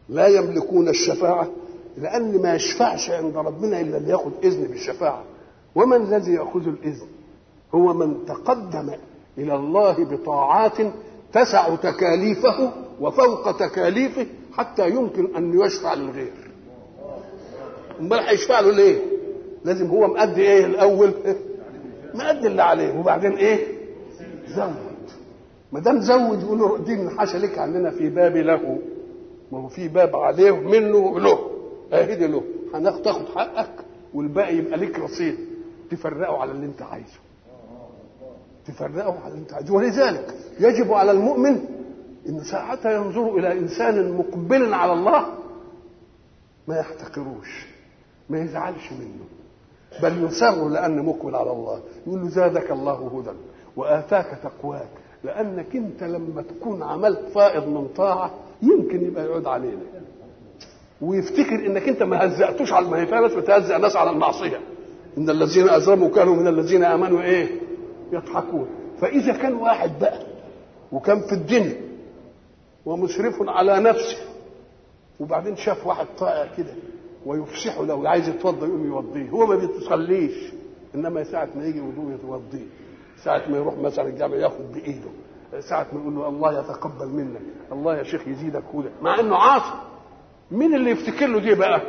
لا يملكون الشفاعة لأن ما يشفعش عند ربنا إلا اللي ياخذ إذن بالشفاعة ومن الذي يأخذ الإذن هو من تقدم إلى الله بطاعات تسع تكاليفه وفوق تكاليفه حتى يمكن أن يشفع للغير امال هيشفع له ليه لازم هو مأدي ايه الاول مأدي اللي عليه وبعدين ايه زود ما دام زود يقول له دي من حاشا لك عندنا في باب له ما هو في باب عليه منه له اهدي له هناخد تاخد حقك والباقي يبقى لك رصيد تفرقه على اللي انت عايزه تفرقه على اللي انت عايزه ولذلك يجب على المؤمن انه ساعتها ينظر الى انسان مقبل على الله ما يحتقروش ما يزعلش منه بل يسر لأن مقبل على الله يقول له زادك الله هدى وآتاك تقواك لأنك أنت لما تكون عملت فائض من طاعة يمكن يبقى يعود علينا ويفتكر انك انت ما هزأتوش على ما هي ناس بتهزأ ناس على المعصيه ان الذين اجرموا كانوا من الذين امنوا ايه يضحكون فاذا كان واحد بقى وكان في الدنيا ومسرف على نفسه وبعدين شاف واحد طائع كده ويفسحه لو عايز يتوضا يقوم يوضيه هو ما بيتصليش انما ساعه ما يجي وضوء يتوضيه ساعه ما يروح مثلا الجامع ياخد بايده ساعه ما يقول له الله يتقبل منك الله يا شيخ يزيدك هدى مع انه عاصي مين اللي يفتكر له دي بقى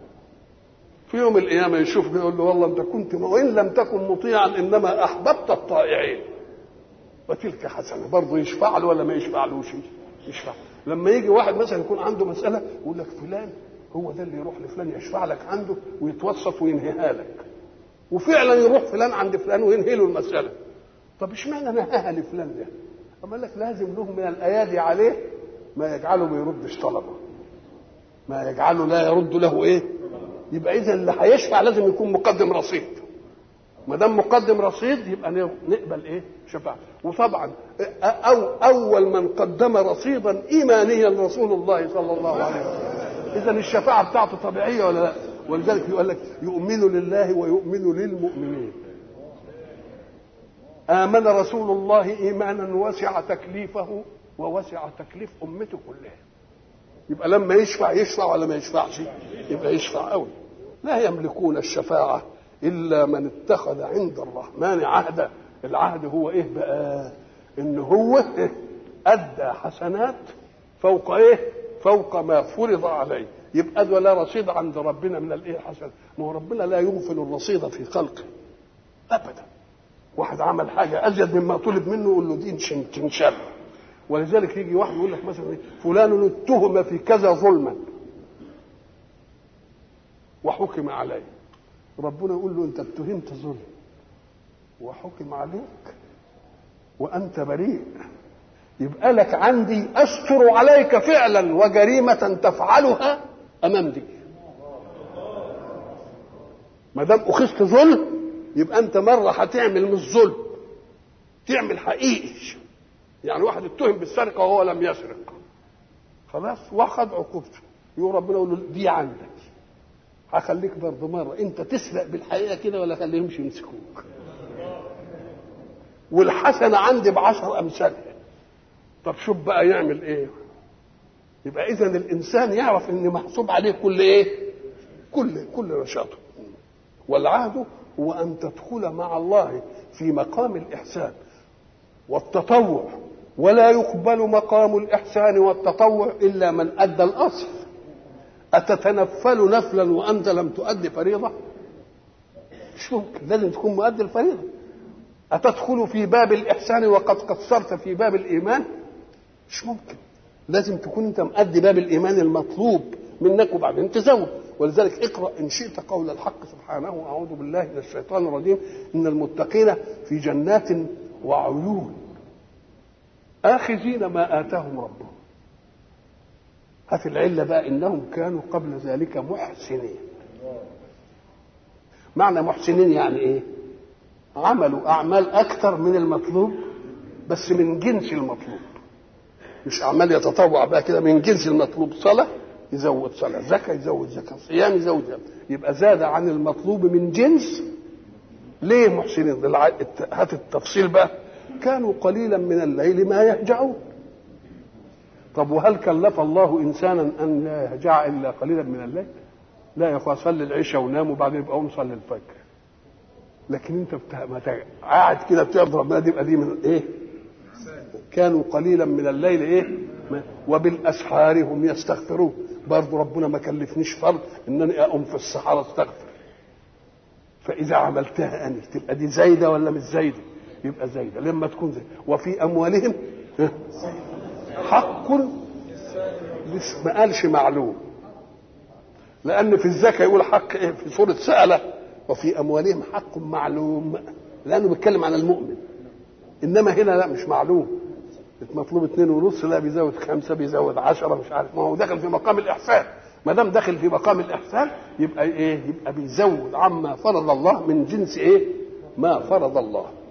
في يوم القيامه يشوف يقول له والله انت كنت وان لم تكن مطيعا انما احببت الطائعين وتلك حسنه برضه يشفع له ولا ما يشفعلوش يشفع لما يجي واحد مثلا يكون عنده مساله يقول لك فلان هو ده اللي يروح لفلان يشفع لك عنده ويتوسط وينهيها لك وفعلا يروح فلان عند فلان وينهي له المساله طب اشمعنى نهاها لفلان ده؟ أما لك لازم له من الايادي عليه ما يجعله ما يردش طلبه ما يجعله لا يرد له ايه؟ يبقى اذا اللي هيشفع لازم يكون مقدم رصيد ما دام مقدم رصيد يبقى نقبل ايه؟ شفاعة وطبعا أو اول من قدم رصيدا ايمانيا رسول الله صلى الله عليه وسلم اذا الشفاعه بتاعته طبيعيه ولا لا؟ ولذلك يقول لك يؤمن لله ويؤمن للمؤمنين آمن رسول الله إيمانا وسع تكليفه ووسع تكليف أمته كلها يبقى لما يشفع يشفع ولا ما يشفعش يبقى يشفع قوي لا يملكون الشفاعة إلا من اتخذ عند الرحمن عهدا العهد هو إيه بقى إن هو إيه؟ أدى حسنات فوق إيه فوق ما فرض عليه يبقى ده لا رصيد عند ربنا من الايه حسن ما هو ربنا لا يغفل الرصيد في خلقه ابدا واحد عمل حاجه ازيد مما طلب منه يقول له دي تنشال ولذلك يجي واحد يقول لك مثلا فلان اتهم في كذا ظلما وحكم عليه ربنا يقول له انت اتهمت ظلم وحكم عليك وانت بريء يبقى لك عندي استر عليك فعلا وجريمه تفعلها امام دي ما دام اخذت ظلم يبقى انت مره هتعمل مش ظلم تعمل حقيقي يعني واحد اتهم بالسرقه وهو لم يسرق خلاص واخد عقوبته يقول ربنا يقول له دي عندك هخليك برضه مره انت تسرق بالحقيقه كده ولا خليهمش يمسكوك والحسنه عندي بعشر امثالها طب شوف بقى يعمل ايه يبقى اذا الانسان يعرف ان محسوب عليه كل ايه كل كل نشاطه والعهد هو ان تدخل مع الله في مقام الاحسان والتطوع ولا يقبل مقام الاحسان والتطوع الا من ادى الاصل اتتنفل نفلا وانت لم تؤدي فريضه مش ممكن لازم تكون مؤدي الفريضه اتدخل في باب الاحسان وقد قصرت في باب الايمان مش ممكن لازم تكون انت مؤدي باب الايمان المطلوب منك وبعدين تزود ولذلك اقرا ان شئت قول الحق سبحانه اعوذ بالله من الشيطان الرجيم ان المتقين في جنات وعيون اخذين ما اتاهم ربهم هات العله بقى انهم كانوا قبل ذلك محسنين معنى محسنين يعني ايه عملوا اعمال اكثر من المطلوب بس من جنس المطلوب مش اعمال يتطوع بقى كده من جنس المطلوب صلاه يزود صلاه زكاه يزود زكاه صيام يزود زكاه يبقى زاد عن المطلوب من جنس ليه محسنين هات التفصيل بقى كانوا قليلا من الليل ما يهجعون طب وهل كلف الله انسانا ان لا يهجع الا قليلا من الليل لا يا اخويا صلي العشاء ونام وبعدين يبقى قوم صلي الفجر لكن انت بتا... ما ت... قاعد كده بتعبد ربنا دي يبقى دي من ايه كانوا قليلا من الليل ايه ما... وبالاسحار هم يستغفرون برضه ربنا ما كلفنيش فرض انني اقوم في الصحراء استغفر فاذا عملتها اني تبقى دي زايده ولا مش زايده يبقى زايده لما تكون زايده وفي اموالهم حق ما قالش معلوم لان في الزكاه يقول حق ايه في سوره ساله وفي اموالهم حق معلوم لانه بيتكلم عن المؤمن انما هنا لا مش معلوم مطلوب اثنين ونص لا بيزود خمسه بيزود عشرة مش عارف ما هو داخل في مقام الاحسان ما دام داخل في مقام الاحسان يبقى ايه يبقى بيزود عما فرض الله من جنس ايه ما فرض الله